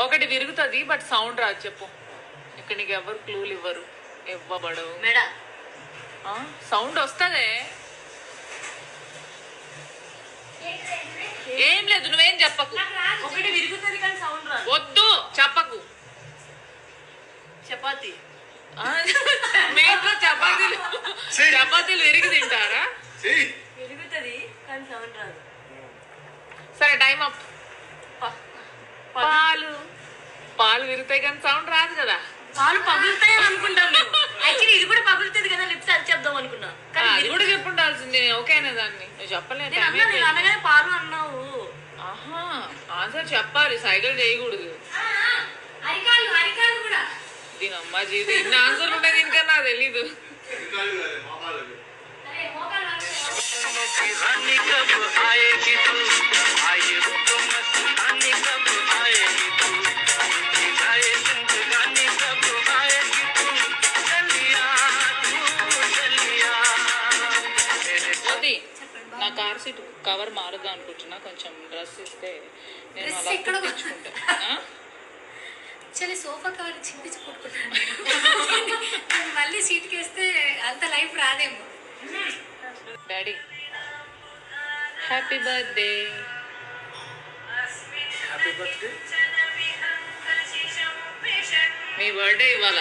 ఒకటి విరుగుతుంది but sound రాదు చెప్పు ఇక్కడ నీకు ఎవరు క్లూలు ఇవ్వరు ఇవ్వబడవు మెడ సౌండ్ వస్తదే ఏం లేదు నువ్వేం చెప్పకు ఒకటి విరుగుతుంది కానీ సౌండ్ రాదు వద్దు చెప్పకు చపాతి ఆ, మీ ఇంట్లో చపాతీలు చపాతీలు విరిగి తింటారా చెయ్యి విరుగుతుంది కానీ సౌండ్ రాదు సరే టైం అప్ ప- పాలు పాలు విరుగుతాయి కానీ సౌండ్ రాదు కదా పాలు పగులుతాయి అనుకుంటాను యాక్చువల్లీ ఇది కూడా పగులుతుంది కదా లిప్స్ అని చెప్దాం అనుకున్నా ఆ, కానీ అది కూడా చెప్పుండాల్సింది నేను ఓకేనా దాన్ని నువ్వు చెప్పలేదు నేను అన్నా నేను అనగానే పాలు అన్నావు ఆహా ఆన్సర్ చెప్పాలి సైకిల్ చేయకూడదు అరికాలు అరికాలు కూడా దీని అమ్మ జీవితం ఇన్ని ఆన్సర్లు ఉంటాయి దీనికన్నా నాకు తెలీదు కాదు కాదు మామాలు అరే మోకాలు रानी कब आएगी तू आए तो मस्तानी कब आएगी तू रुकी जाए जिंदगानी कब आएगी तू चलिया तू चलिया मेरे జ్యోతి నా కార్ సీట్ కవర్ మారుద్దాం అనుకుంటున్నా కొంచెం డ్రెస్ ఇస్తే నేను Dress అలా ఎక్కడ కుట్టించుకుంటా ఆ? చలి సోఫా కవర్ చింపించి కొట్టుకుంటాను మళ్ళీ సీట్కి వేస్తే అంత లైఫ్ రాదేమో daddy happy birthday happy birthday మీ బర్త్డే ఇవాళ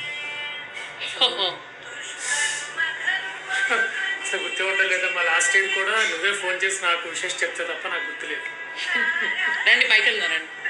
అసలు గుర్తుపట్టలేదమ్మా లాస్ట్ టైం కూడా నువ్వే ఫోన్ చేసి నాకు విషెస్ చెప్తే తప్ప నాకు గుర్తులేదు రండి పైకి వెళ్దాం రండి